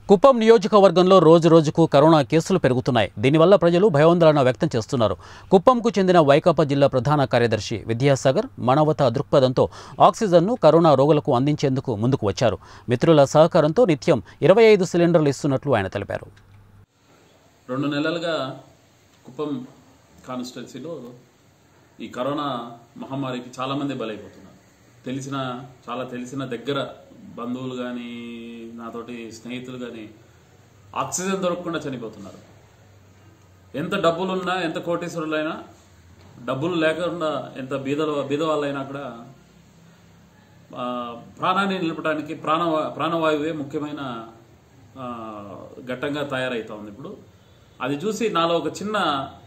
కుప్పం నియోజకవర్గంలో రోజు రోజుకు కరోనా కేసులు పెరుగుతున్నాయి దీనివల్ల ప్రజలు భయోందోళన వ్యక్తం చేస్తున్నారు కుప్పంకు చెందిన వైకాపా జిల్లా ప్రధాన కార్యదర్శి విద్యాసాగర్ మానవతా దృక్పథంతో ఆక్సిజన్ను కరోనా రోగులకు అందించేందుకు ముందుకు వచ్చారు మిత్రుల సహకారంతో నిత్యం ఇరవై ఐదు సిలిండర్లు ఇస్తున్నట్లు ఆయన తెలిపారు రెండు నెలలుగా కుప్పం కాన్స్టిట్యున్సీలో ఈ కరోనా మహమ్మారికి చాలామంది బలైపోతున్నారు తెలిసిన చాలా తెలిసిన దగ్గర బంధువులు కానీ నాతోటి స్నేహితులు కానీ ఆక్సిజన్ దొరకకుండా చనిపోతున్నారు ఎంత డబ్బులున్నా ఎంత కోటీశ్వరులైనా డబ్బులు లేకుండా ఎంత బీదల బీద వాళ్ళైనా కూడా ఆ, ప్రాణాన్ని నిలపడానికి ప్రాణ ప్రాణవాయువే ముఖ్యమైన ఆ, ఘట్టంగా తయారవుతా ఉంది ఇప్పుడు అది చూసి నాలో ఒక చిన్న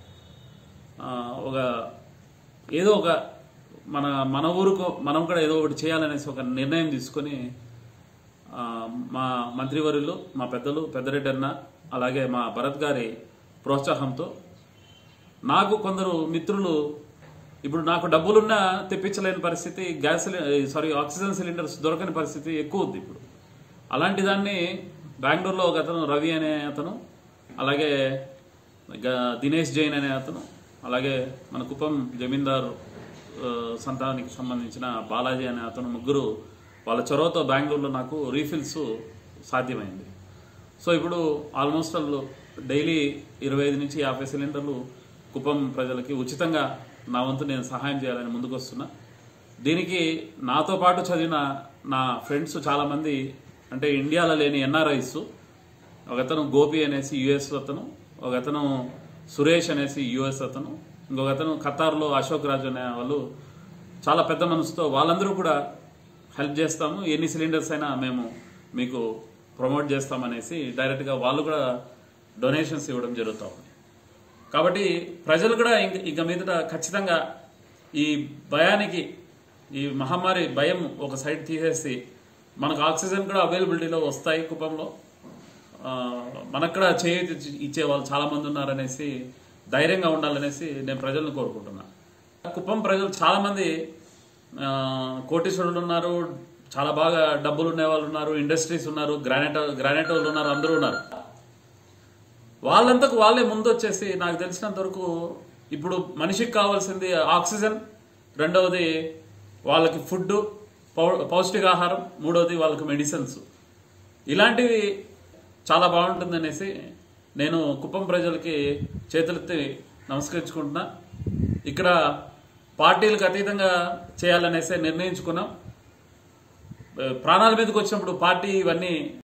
ఆ, ఒక ఏదో ఒక మన మన ఊరుకు మనం కూడా ఏదో ఒకటి చేయాలనేసి ఒక నిర్ణయం తీసుకొని ఆ, మా మంత్రివర్యులు మా పెద్దలు పెద్దరెడ్డి అన్న అలాగే మా భరత్ గారి ప్రోత్సాహంతో నాకు కొందరు మిత్రులు ఇప్పుడు నాకు డబ్బులున్నా తెప్పించలేని పరిస్థితి గ్యాస్ సిలి- సారీ ఆక్సిజన్ సిలిండర్స్ దొరకని పరిస్థితి ఎక్కువ ఉంది ఇప్పుడు అలాంటి దాన్ని బెంగళూరులో ఒక అతను రవి అనే అతను అలాగే గ- దినేష్ జైన్ అనే అతను అలాగే మన కుప్పం జమీందార్ ఆ, సంతానానికి సంబంధించిన బాలాజీ అనే అతను ముగ్గురు వాళ్ళ చొరవతో బెంగళూరులో నాకు రీఫిల్స్ సాధ్యమైంది సో ఇప్పుడు ఆల్మోస్ట్ వాళ్ళు డైలీ ఇరవై ఐదు నుంచి యాభై సిలిండర్లు కుప్పం ప్రజలకి ఉచితంగా నా వంతు నేను సహాయం చేయాలని ముందుకు వస్తున్నా దీనికి నాతో పాటు చదివిన నా ఫ్రెండ్స్ చాలామంది అంటే ఇండియాలో లేని ఎన్ఆర్ఐస్ ఒకతను గోపి అనేసి యుఎస్ అతను ఒక అతను సురేష్ అనేసి యుఎస్ అతను ఇంకొక అతను ఖతార్లో అశోక్ రాజు అనే వాళ్ళు చాలా పెద్ద మనసుతో వాళ్ళందరూ కూడా హెల్ప్ చేస్తాము ఎన్ని సిలిండర్స్ అయినా మేము మీకు ప్రమోట్ చేస్తామనేసి డైరెక్ట్గా వాళ్ళు కూడా డొనేషన్స్ ఇవ్వడం జరుగుతూ ఉంది కాబట్టి ప్రజలు కూడా ఇంక ఇక మీదట ఖచ్చితంగా ఈ భయానికి ఈ మహమ్మారి భయం ఒక సైడ్ తీసేసి మనకు ఆక్సిజన్ కూడా అవైలబిలిటీలో వస్తాయి కుప్పంలో ఆ, మనకు కూడా చేయూతి ఇచ్చే వాళ్ళు చాలా మంది ఉన్నారనేసి ధైర్యంగా ఉండాలనేసి నేను ప్రజలను కోరుకుంటున్నా కుప్పం ప్రజలు చాలా మంది ఆ, కోటీశ్వరులు ఉన్నారు చాలా బాగా డబ్బులు ఉండే వాళ్ళు ఉన్నారు ఇండస్ట్రీస్ ఉన్నారు గ్రానైట్ గ్రానైట్ వాళ్ళు ఉన్నారు అందరూ ఉన్నారు వాళ్ళంతకు వాళ్ళే ముందు వచ్చేసి నాకు తెలిసినంత వరకు ఇప్పుడు మనిషికి కావాల్సింది ఆక్సిజన్ రెండవది వాళ్ళకి ఫుడ్ పౌష్టికాహారం మూడవది వాళ్ళకి మెడిసిన్స్ ఇలాంటివి చాలా బాగుంటుందనేసి నేను కుప్పం ప్రజలకి చేతులెత్తి నమస్కరించుకుంటున్నా ఇక్కడ పార్టీలకు అతీతంగా చేయాలనేసి నిర్ణయించుకున్నాం ప్రాణాల మీదకి వచ్చినప్పుడు పార్టీ ఇవన్నీ